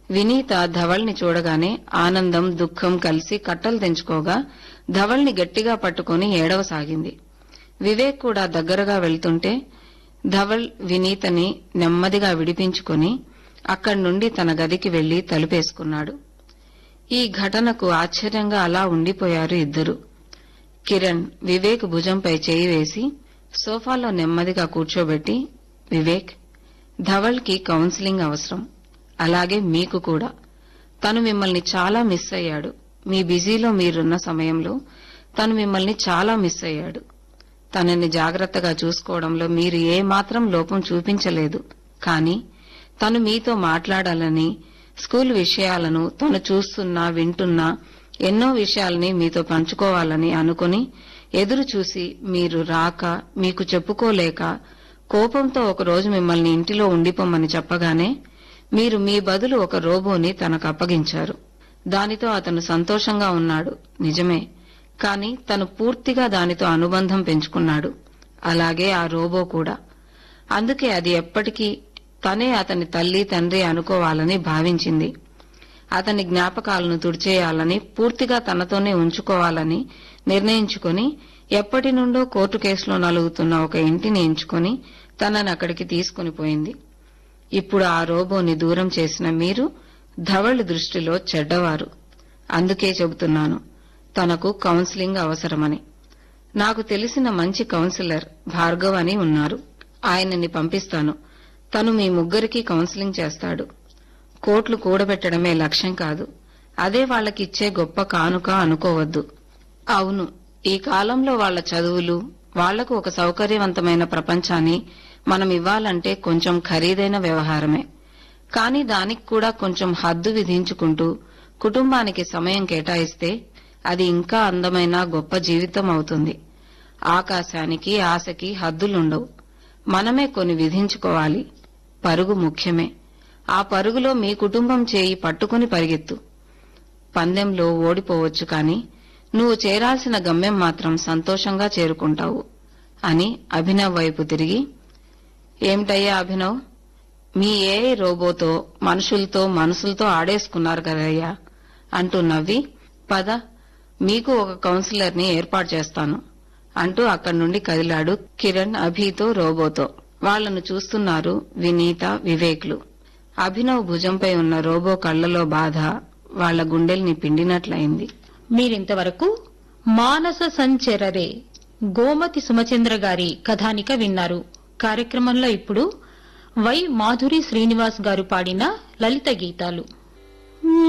వినీత ధవల్ని చూడగానే ఆనందం దుఃఖం కలిసి కట్టలు తెంచుకోగా ధవల్ని గట్టిగా పట్టుకుని ఏడవసాగింది వివేక్ కూడా దగ్గరగా వెళ్తుంటే ధవల్ వినీతని నెమ్మదిగా విడిపించుకుని అక్కడి నుండి తన గదికి వెళ్లి తలుపేసుకున్నాడు ఈ ఘటనకు ఆశ్చర్యంగా అలా ఉండిపోయారు ఇద్దరు కిరణ్ వివేక్ భుజంపై చేయి వేసి సోఫాలో నెమ్మదిగా కూర్చోబెట్టి వివేక్ ధవల్కి కౌన్సిలింగ్ అవసరం అలాగే మీకు కూడా తను మిమ్మల్ని చాలా మిస్ అయ్యాడు మీ బిజీలో మీరున్న సమయంలో తను మిమ్మల్ని చాలా మిస్ అయ్యాడు తనని జాగ్రత్తగా చూసుకోవడంలో మీరు ఏ మాత్రం లోపం చూపించలేదు కానీ తను మీతో మాట్లాడాలని స్కూల్ విషయాలను తను చూస్తున్నా వింటున్నా ఎన్నో విషయాల్ని మీతో పంచుకోవాలని అనుకుని ఎదురు చూసి మీరు రాక మీకు చెప్పుకోలేక కోపంతో ఒకరోజు మిమ్మల్ని ఇంటిలో ఉండిపోమని చెప్పగానే మీరు మీ బదులు ఒక రోబోని తనకు అప్పగించారు దానితో అతను సంతోషంగా ఉన్నాడు నిజమే కాని తను పూర్తిగా దానితో అనుబంధం పెంచుకున్నాడు అలాగే ఆ రోబో కూడా అందుకే అది ఎప్పటికీ తనే అతని తల్లి తండ్రి అనుకోవాలని భావించింది అతని జ్ఞాపకాలను తుడిచేయాలని పూర్తిగా తనతోనే ఉంచుకోవాలని నిర్ణయించుకుని ఎప్పటి నుండో కోర్టు కేసులో నలుగుతున్న ఒక ఇంటిని ఎంచుకుని తనని అక్కడికి తీసుకుని పోయింది ఇప్పుడు ఆ రోబోని దూరం చేసిన మీరు ధవళ్ దృష్టిలో చెడ్డవారు అందుకే చెబుతున్నాను తనకు కౌన్సిలింగ్ అవసరమని నాకు తెలిసిన మంచి కౌన్సిలర్ భార్గవ్ అని ఉన్నారు ఆయనని పంపిస్తాను తను మీ ముగ్గురికి కౌన్సిలింగ్ చేస్తాడు కోట్లు కూడబెట్టడమే లక్ష్యం కాదు అదే వాళ్ళకిచ్చే గొప్ప కానుక అనుకోవద్దు అవును ఈ కాలంలో వాళ్ళ చదువులు వాళ్లకు ఒక సౌకర్యవంతమైన ప్రపంచాన్ని మనం ఇవ్వాలంటే కొంచెం ఖరీదైన వ్యవహారమే కానీ దానికి కూడా కొంచెం హద్దు విధించుకుంటూ కుటుంబానికి సమయం కేటాయిస్తే అది ఇంకా అందమైన గొప్ప జీవితం అవుతుంది ఆకాశానికి ఆశకి హద్దులుండవు మనమే కొన్ని విధించుకోవాలి పరుగు ముఖ్యమే ఆ పరుగులో మీ కుటుంబం చేయి పట్టుకుని పరిగెత్తు పందెంలో ఓడిపోవచ్చు కాని నువ్వు చేరాల్సిన గమ్యం మాత్రం సంతోషంగా చేరుకుంటావు అని అభినవ్ వైపు తిరిగి ఏమిటయ్యా అభినవ్ మీ ఏ రోబోతో మనుషులతో మనసులతో ఆడేసుకున్నారు కదయ్యా అంటూ నవ్వి పద మీకు ఒక కౌన్సిలర్ని ఏర్పాటు చేస్తాను అంటూ అక్కడి నుండి కదిలాడు కిరణ్ అభితో రోబోతో వాళ్లను చూస్తున్నారు వినీత వివేక్లు అభినవ్ భుజంపై ఉన్న రోబో కళ్లలో బాధ వాళ్ల గుండెల్ని పిండినట్లయింది మీరింతవరకు మానస సంచరరే గోమతి సుమచంద్ర గారి కథానిక విన్నారు కార్యక్రమంలో ఇప్పుడు వై మాధురి శ్రీనివాస్ గారు పాడిన లలిత గీతాలు